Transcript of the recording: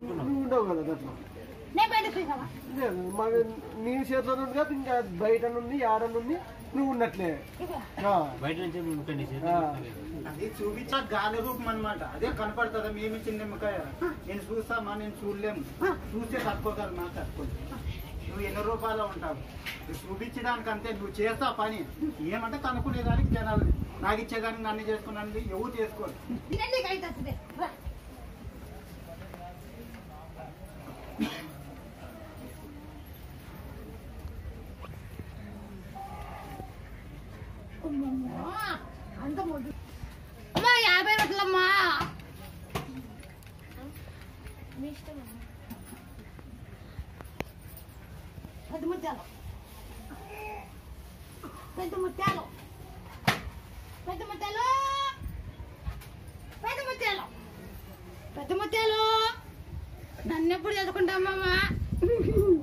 నువ్వు ఉండవు కదా అట్లా నేను బయట చూసావా లేదు, మరి నీ చేతిలో ఉంది కదా ఇంకా బయట నుండి ఆడ నుండి నువ్వు ఉన్నట్లే ఆ, బయట నుంచి ఉంటుంది ఆ. అది చూపించా గాలి రూపం అనమాట అదే కనపడుతుందా మేము ఇచ్చిన నిమ్మకాయ నేను చూస్తామా నేను చూడలేము చూస్తే తక్కువగలరు నాకు తక్కువ నువ్వు ఎన్ని రూపాయలు ఉంటావు నువ్వు చూపించడానికి అంతే నువ్వు చేస్తా పని ఏమంటే కనుక్కునేదానికి జనాలు నాకు ఇచ్చేదానికి నన్ను చేసుకున్నాను ఎవరు చేసుకోరు తినండి అయితే రా అమ్మమ్మా, అంత మొద్దు అమ్మా యాభై రూపాయలమ్మా పెద్ద ముత్యాలు పెద్ద ముత్యాలు పెద్ద ముత్యాలు పెద్ద ముత్యాలు పెద్ద ముత్యాలు నన్ను ఎప్పుడు చదువుకుంటామమ్మా